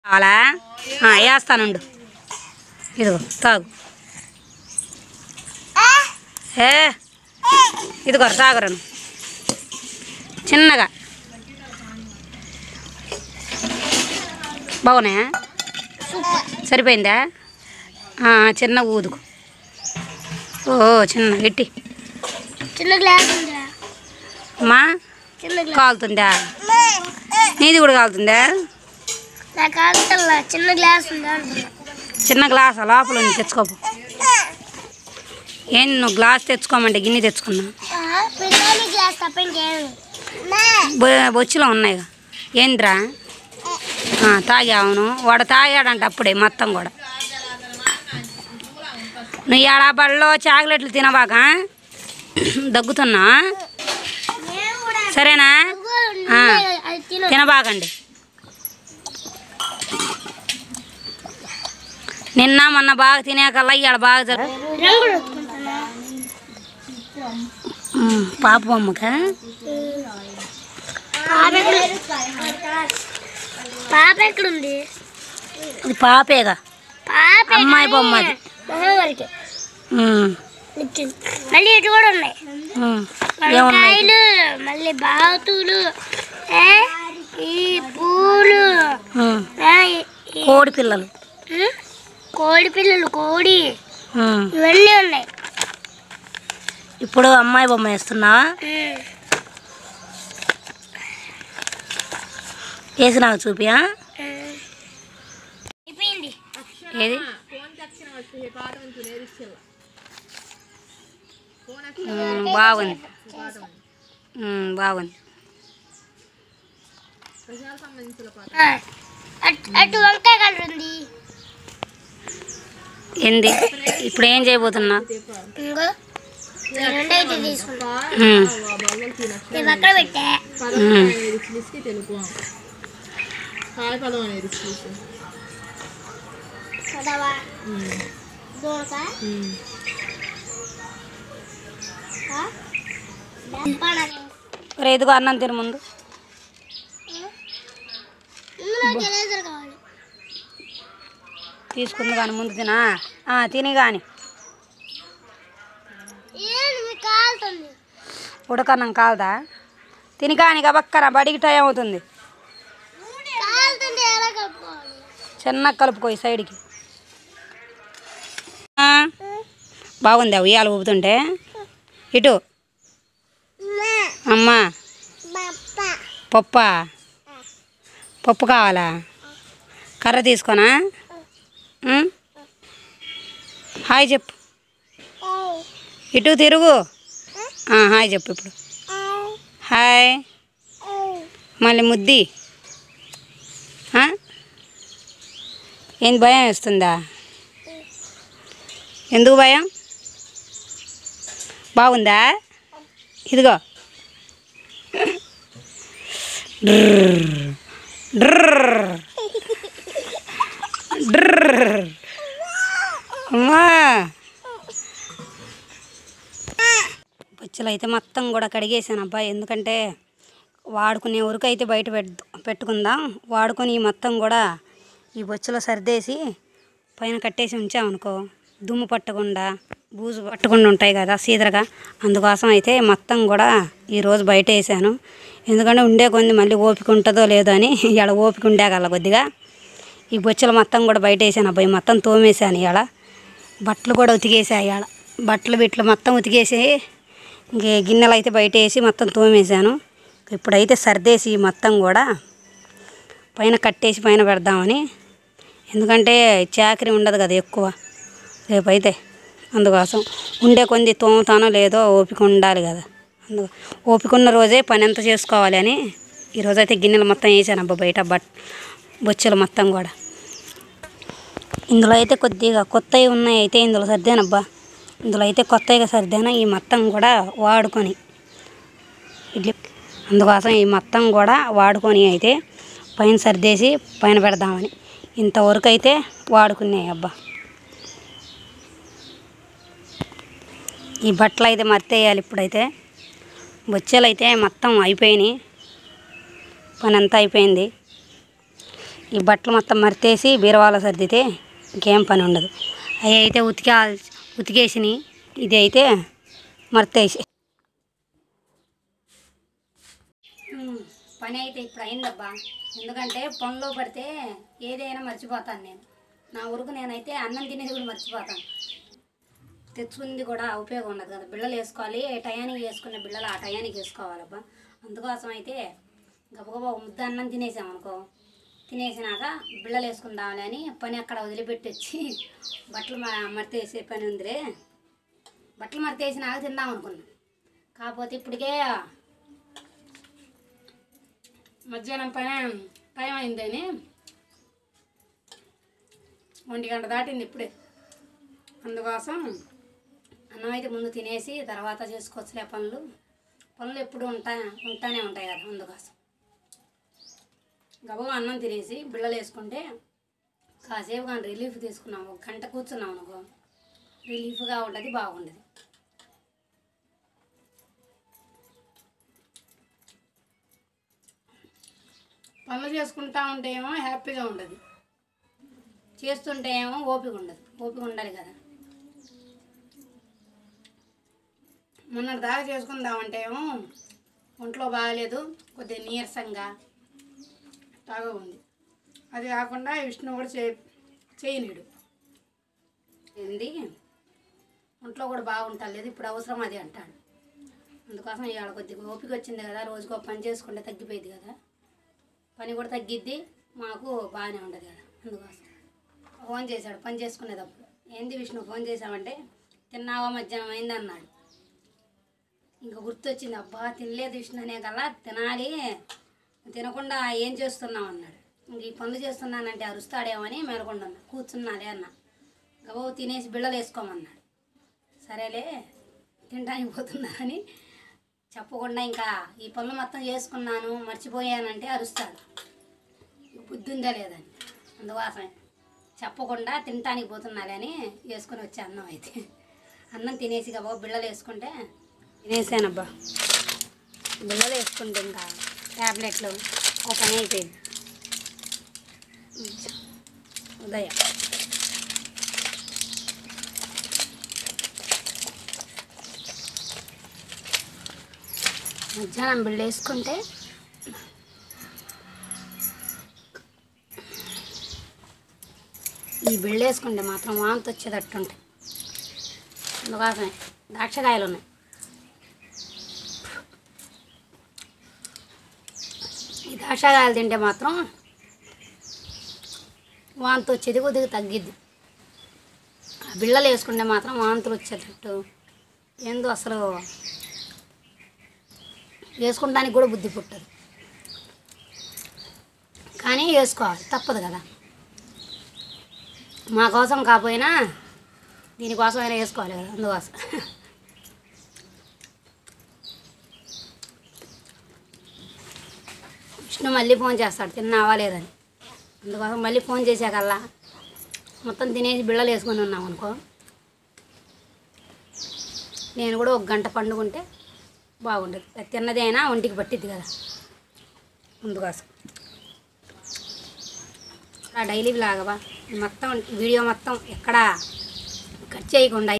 కావాలా ఆ, వేస్తానుండు ఇదిగో తాగు ఏ ఇదిగో తాగరను చిన్నగా బాగున్నాయా సరిపోయిందా ఆ, చిన్న ఊదుకు ఓ చిన్న గట్టి చిన్న గ్లాస్ ఉందా అమ్మా చిన్న గ్లాస్ కాలుతుందా నీది కూడా కాలుతుందా నాకు ఆగుతల్లా చిన్న గ్లాస్ ఉందా అంటున్నా చిన్న గ్లాస్ లోపల ఉంది తెచ్చుకోపు ఏం నువ్వు గ్లాస్ తెచ్చుకోమంటే గిన్నె తెచ్చుకున్నా బిర్యానీ గ్లాస్ తప్ప ఇంకేమి బొ- బొచ్చులో ఉన్నాయిగా ఏంద్రా ఆ, తాగావును వాడు తాగాడంట అప్పుడే మొత్తం కూడా నువ్వు ఏడా బళ్ళలో చాక్లెట్లు తినబాక దగ్గుతున్నా సరేనా ఆ. అది తిను తినబాకండి నిన్న మొన్న బాగా తినేకల్లా ఇవాళ బాగా జర రంగులు ఎత్తుకుంటున్నా ఉమ్, పాప బొమ్మకా పాప ఎక్కడ పాప ఎక్కడుంది ఇది పాపేగా పాప అమ్మాయి బొమ్మ అది. మొహం వరకు ఉమ్, ఇచ్చింది మళ్ళీ ఇటు కూడా ఉన్నాయి ఉమ్. ఏమున్నాయి వంకాయలు మళ్ళీ బాతులు ఏ, ఈ పూలు ఉమ్, ఏ, ఈ- కోడి పిల్లలు ఉమ్, కోడి పిల్లలు కోడి ఉమ్. ఇవన్నీ ఉన్నాయి ఇప్పుడు అమ్మాయి బొమ్మ వేస్తున్నావా ఉమ్. వేసి నాకు చూపియా ఉమ్. అయిపోయింది ఏది ఉమ్, బాగుంది ఉమ్, బాగుంది ఆ, అటు అటు వంకాయ కలర్ ఉంది ఏంది ఇప్పుడు ఏం చేయబోతున్నా ఇంకో ఈ రెండు అయితే తీసుకున్నా ఉమ్, ఇవి పక్కన పెట్టా ఉమ్. చదవా దోస రే ఇదిగో అన్నం తిని ముందు ఇందులో జలేజర్ కావాలి తీసుకుంది కానీ ముందు తినా ఆ, తిని కానీ ఏంది మీకు కాలుతుంది ఉడకన్నం కాలదా తిని కానీ గబక్కన బడికి టైం అవుతుంది కాలుతుంటే ఎలా కలుపుకోవాలి చిన్న కలుపుకో ఈ సైడ్కి ఆ, బాగుంది ఉయ్యాలు ఊపుతుంటే ఇటు అమ్మా పప్ప పప్పు కావాలా కర్ర తీసుకోనా ఉం? హాయ్ చెప్పు ఇటు తిరుగు ఆ, హాయ్ చెప్పు ఇప్పుడు హాయ్ మళ్ళీ ముద్ది ఆ? ఏంది భయం వేస్తుందా ఎందుకు భయం బాగుందా ఇదిగో డ్రర్, డ్రర్, డ్రర్. అమ్మా బొచ్చులు అయితే మొత్తం కూడా కడిగేసాను అబ్బా ఎందుకంటే వాడుకునే వరకు అయితే బయట పెట్టు పెట్టుకుందాం వాడుకొని మొత్తం కూడా ఈ బొచ్చులో సర్దేసి పైన కట్టేసి ఉంచామనుకో దుమ్ము పట్టకుండా బూజు పట్టకుండా ఉంటాయి కదా సీదరగా అందుకోసం అయితే మొత్తం కూడా ఈరోజు బయట వేసాను ఎందుకంటే ఉండే కొంది మళ్ళీ ఓపిక ఉంటుందో లేదో అని ఇవాళ ఓపిక ఉండేగల కొద్దిగా ఈ బొచ్చులు మొత్తం కూడా బయట వేసాను అబ్బాయి మొత్తం తోమేశాను ఇవాళ బట్టలు కూడా ఉతికేసా ఇవాళ బట్టలు బిట్లు మొత్తం ఉతికేసి ఇంకే గిన్నెలు అయితే బయట వేసి మొత్తం తోమేశాను ఇప్పుడైతే సర్దేసి మొత్తం కూడా పైన కట్టేసి పైన పెడదామని ఎందుకంటే చాకరీ ఉండదు కదా ఎక్కువ రేపైతే అందుకోసం ఉండే కొంది తోముతానో లేదో ఓపిక ఉండాలి కదా అందు ఓపిక ఉన్న రోజే పని ఎంత చేసుకోవాలి అని ఈరోజైతే గిన్నెలు మొత్తం వేసాను అబ్బా బయట బట్ బొచ్చెలు మొత్తం కూడా ఇందులో అయితే కొద్దిగా కొత్తవి ఉన్నాయి అయితే ఇందులో సర్దానబ్బా ఇందులో అయితే కొత్తగా సర్దాను ఈ మొత్తం కూడా వాడుకొని ఇడ్లీ అందుకోసం ఈ మొత్తం కూడా వాడుకొని అయితే పైన సర్దేసి పైన పెడదామని ఇంతవరకు అయితే వాడుకున్నాయి అబ్బా ఈ బట్టలు అయితే మర్తేయాలి ఇప్పుడైతే బొచ్చెలు అయితే మొత్తం అయిపోయినాయి పని అంతా అయిపోయింది ఈ బట్టలు మొత్తం మర్తేసి బీరవాలో సర్దితే ఇంకేం పని ఉండదు అవి అయితే ఉతికా ఉతికేసినాయి ఇది అయితే మర్తేసి పని అయితే ఇప్పుడు అయిందబ్బా ఎందుకంటే పనిలో పడితే ఏదైనా మర్చిపోతాను నేను నా ఊరుకు నేనైతే అన్నం తినేది కూడా మర్చిపోతాను తెచ్చుకుంది కూడా ఉపయోగం ఉండదు కదా బిళ్ళలు వేసుకోవాలి ఏ టయానికి వేసుకున్న బిళ్ళలు ఆ టయానికి వేసుకోవాలబ్బా అందుకోసం అయితే గబగబా ఒక ముద్ద అన్నం తినేసామనుకో తినేసినాక బిళ్ళలు వేసుకుందామని అని పని అక్కడ వదిలిపెట్టి వచ్చి బట్టలు మ- మడతేసే పని ఉందిరే బట్టలు మడతేసినాక తిందాం అనుకున్నా కాకపోతే ఇప్పటికే మధ్యాహ్నం పైన టైం అయిందని ఒంటి గంట దాటింది ఇప్పుడే అందుకోసం అన్నం అయితే ముందు తినేసి తర్వాత చేసుకోవచ్చులే పనులు పనులు ఎప్పుడు ఉంటా ఉంటానే ఉంటాయి కదా అందుకోసం గబగబా అన్నం తినేసి బిళ్ళలు వేసుకుంటే కాసేపు కానీ రిలీఫ్ తీసుకున్నాం ఒక గంట కూర్చున్నాం అనుకో రిలీఫ్గా ఉంటుంది బాగుండదు పనులు చేసుకుంటా ఉంటే ఏమో హ్యాపీగా ఉండదు చేస్తుంటే ఏమో ఓపిక ఉండదు ఓపిక ఉండాలి కదా మొన్నటి దాకా చేసుకుందామంటే ఏమో ఒంట్లో బాగాలేదు కొద్దిగా నీరసంగా బాగా ఉంది అది కాకుండా విష్ణు కూడా చే చేయనీడు ఏంది ఒంట్లో కూడా బాగుంటలేదు ఇప్పుడు అవసరం అది అంటాడు అందుకోసం ఇవాళ కొద్దిగా ఓపిక వచ్చింది కదా రోజుకో పని చేసుకుంటే తగ్గిపోయింది కదా పని కూడా తగ్గిద్ది మాకు బాగానే ఉండదు కదా అందుకోసం ఫోన్ చేశాడు పని చేసుకునేటప్పుడు ఏంది విష్ణు ఫోన్ చేసామంటే తిన్నావా మధ్యాహ్నం అయింది అన్నాడు ఇంకా గుర్తొచ్చింది అబ్బా తినలేదు విష్ణు అనే కల్లా తినాలి తినకుండా ఏం చేస్తున్నావు అన్నాడు ఇంక ఈ పనులు చేస్తున్నానంటే అరుస్తాడేమని మేలకుండా ఉన్నా కూర్చున్నాలే అన్న గబో తినేసి బిళ్ళలు వేసుకోమన్నాడు సరేలే తినడానికి పోతున్నా అని చెప్పకుండా ఇంకా ఈ పనులు మొత్తం చేసుకున్నాను మర్చిపోయానంటే అరుస్తాడు బుద్ధి ఉందా లేదని అందుకోసమే చెప్పకుండా తినటానికి పోతున్నాలే అని వేసుకొని వచ్చే అన్నం అయితే అన్నం తినేసి కాబో బిళ్ళలు వేసుకుంటే తినేసానబ్బా బిళ్ళలు వేసుకుంటే ఇంకా ట్యాబ్లెట్లు ఒక పని అయిపోయింది ఉదయ మధ్యాహ్నం బిళ్ళ వేసుకుంటే ఈ బిళ్ళ వేసుకుంటే మాత్రం వాంతి వచ్చేటట్టు ఉంటాయి అందుకోసమే ద్రాక్షకాయలు ఉన్నాయి ఈ ద్రాక్షకాయలు తింటే మాత్రం వాంతి వచ్చేది కొద్దిగా తగ్గిద్ది ఆ బిళ్ళలు వేసుకుంటే మాత్రం వాంతులు వచ్చేటట్టు ఏందో అసలు వేసుకుంటానికి కూడా బుద్ధి పుట్టదు కానీ వేసుకోవాలి తప్పదు కదా మా కోసం కాకపోయినా దీనికోసం అయినా వేసుకోవాలి కదా అందుకోసం విష్ణు మళ్ళీ ఫోన్ చేస్తాడు తిన్నావా లేదని అందుకోసం మళ్ళీ ఫోన్ చేశాకల్లా మొత్తం తినేసి బిళ్ళలు వేసుకొని ఉన్నాం అనుకో నేను కూడా ఒక గంట పండుకుంటే బాగుండదు అది తిన్నది అయినా ఒంటికి పట్టిద్ది కదా అందుకోసం డైలీ లాగవా మొత్తం వీడియో మొత్తం ఎక్కడ కట్ చేయకుండా